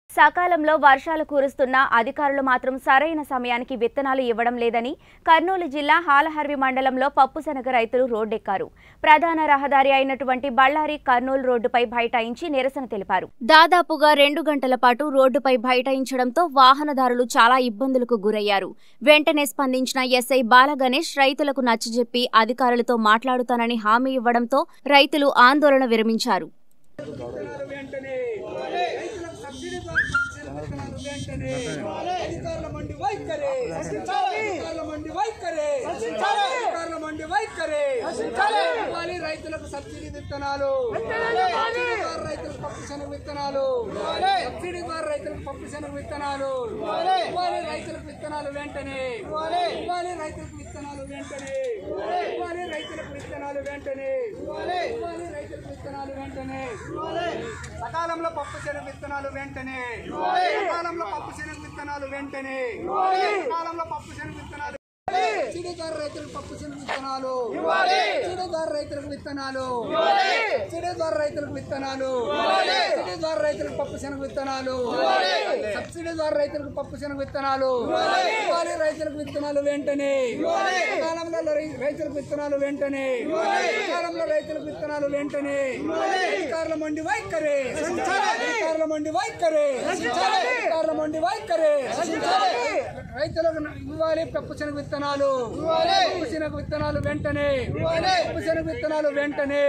సకాలంలో వర్షాలు కురుస్తున్నా అధికారులు మాత్రం సరైన సమయానికి విత్తనాలు ఇవ్వడం లేదని కర్నూలు జిల్లా హాలహర్వి మండలంలో పప్పుశనగ రైతులు రోడ్డెక్కారు ప్రధాన రహదారి అయినటువంటి బళ్ళారి కర్నూలు రోడ్డుపై బైఠాయించి నిరసన తెలిపారు దాదాపుగా రెండు గంటల పాటు రోడ్డుపై బైఠాయించడంతో వాహనదారులు చాలా ఇబ్బందులకు గురయ్యారు వెంటనే స్పందించిన ఎస్ఐ బాలగణేష్ రైతులకు నచ్చజెప్పి అధికారులతో మాట్లాడుతానని హామీ ఇవ్వడంతో రైతులు ఆందోళన విరమించారు వెంటనే రైతులకు సబ్సిడీ విత్తనాలు వెంటనే అధికారుల మండి వైఖరి అధికారుల మండి వైఖరి అధికారుల మండి వైఖరి ఇవ్వాలి రైతులకు సబ్సిడీ విత్తనాలు సబ్సిడీ ద్వారా రైతులకు పప్పు శనగ విత్తనాలు సబ్సిడీ ద్వారా రైతులకు పప్పు శనగ విత్తనాలు ఇవ్వాలి రైతులకు విత్తనాలు వెంటనే ఇవ్వాలి రైతులకు విత్తనాలు వెంటనే ఇవ్వాలి రైతులకు విత్తనాలు వెంటనే ఇవ్వాలి రైతులకు విత్తనాలు వెంటనే సకాలంలో పప్పు శనగ విత్తనాలు వెంటనే సకాలంలో పప్పు శనగ విత్తనాలు వెంటనే సకాలంలో పప్పు శనగ విత్తనాలు చిరుగారు రైతులకు పప్పు శనగ విత్తనాలు చిరుగారు రైతులకు విత్తనాలు చిరుగారు రైతులకు విత్తనాలు చిరుగారు రైతులకు పప్పు శనగ విత్తనాలు సబ్సిడీ ద్వారా రైతులకు పప్పు శనగ విత్తనాలు ఇవ్వాలి రైతులకు విత్తనాలు వెంటనే సకాలంలో రై- రైతులకు విత్తనాలు వెంటనే సకాలంలో రైతులకు విత్తనాలు వెంటనే అధికారుల మండి వైఖరి అధికారుల మండి వైఖరి అధికారుల మండి వైఖరి రైతులకు ఇవ్వాలి పప్పు శనగ విత్తనాలు పప్పు శనగ విత్తనాలు వెంటనే పప్పు శనగ విత్తనాలు వెంటనే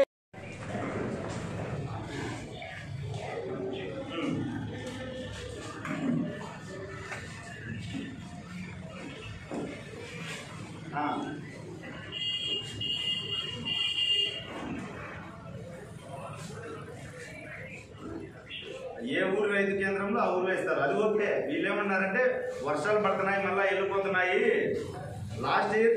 ఏ ఊరు రైతు కేంద్రంలో ఆ ఊరు వేస్తారు అది ఓకే వీళ్ళు ఏమన్నారంటే వర్షాలు పడుతున్నాయి మళ్ళీ వెళ్ళిపోతున్నాయి లాస్ట్ ఇయర్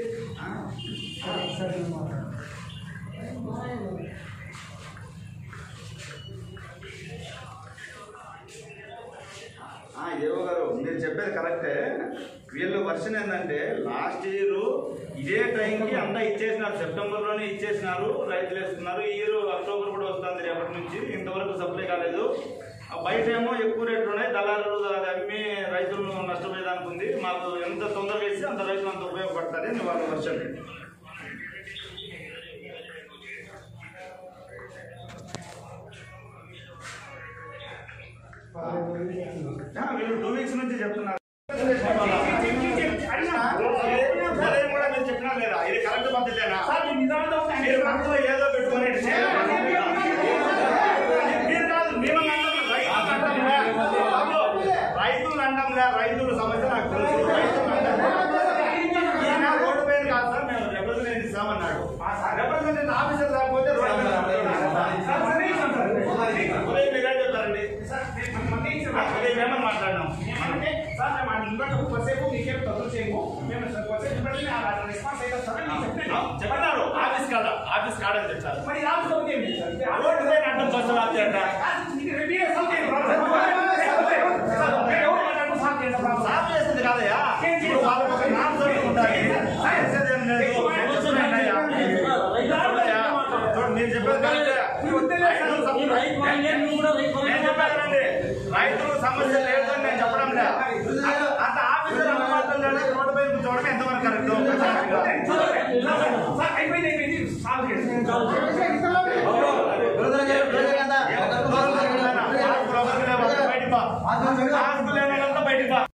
ఏవో గారు మీరు చెప్పేది కరెక్టే వీళ్ళు వర్షన్ ఏంటంటే లాస్ట్ ఇయర్ ఇదే టైంకి అంతా ఇచ్చేసినారు సెప్టెంబర్లోనే ఇచ్చేసినారు రైతులు వేస్తున్నారు ఈ ఇయర్ అక్టోబర్ కూడా వస్తుంది రేపటి నుంచి ఇంతవరకు సప్లై కాలేదు ఆ బయట ఏమో ఎక్కువ రేట్లు ఉన్నాయి దళారులు అది అమ్మి రైతులు నష్టపోయేదానికి ఉంది మాకు ఎంత తొందరగా ఇస్తే అంత రైతులు అంత ఉపయోగపడుతుంది అని వాళ్ళ వర్షన్ ఆ, వీళ్ళు టూ వీక్స్ నుంచి చెప్తున్నారు ఉదయం కూడా మీరు చెప్పినా లేదా ఇది కరెక్ట్ పద్ధతేనా మీరు మనసులో ఏదో పెట్టుకొని మీరు కాదు మేము రైతులు అంటాంలే రైతుల సమస్య నాకు తెలుసు రైతులు అంటాం ఈయన రోడ్డు పైన కాదు సార్ మేము రిప్రజెంటేషన్ ఇస్తామన్నాడు రిప్రజెంటేషన్ ఆఫీసర్ రాకపోతే రోడ్డు మీద ఉదయం మీరే చెప్పారండి ఉదయం ఏమని మాట్లాడినాం ఏమంటే సార్ మేము ఆ నిలబడి కొద్దిసేపు మీకేం తొందర చేయము మేము కొద్దిసేపు నిలబడి ఆ రెస్పాన్స్ అయితే సార్ అని చెప్పినాను చెప్పన్నారు ఆఫీస్ కాడ ఆఫీస్ కాడ అని చెప్పారు మరి రాష్ట్రం ఉంది ఏమి సార్ రోడ్డు పైన అడ్డం కోసం ఆఫీ అంట సాఫ్ చేసింది కాదయ్యా ఇప్పుడు వాళ్ళకి ఒక నామ్ సర్టిఫికేట్ ఉండాలి చేసేది ఏం లేదు కూర్చొని అన్నయ్య. చూడయ్యా, చూడు, నేను చెప్పేది కరెక్టే. రైతులు సమ- నేను చెప్పానండి రైతుల సమస్య లేదని నేను చెప్పడం లే అంత ఆఫీసర్ అంత మాత్రం లేదు రోడ్డు పైన కూర్చోవడం ఎంతవరకు కరెక్ట్ సార్ అయిపోయింది అయిపోయింది సాల్వ్ చేసి బయట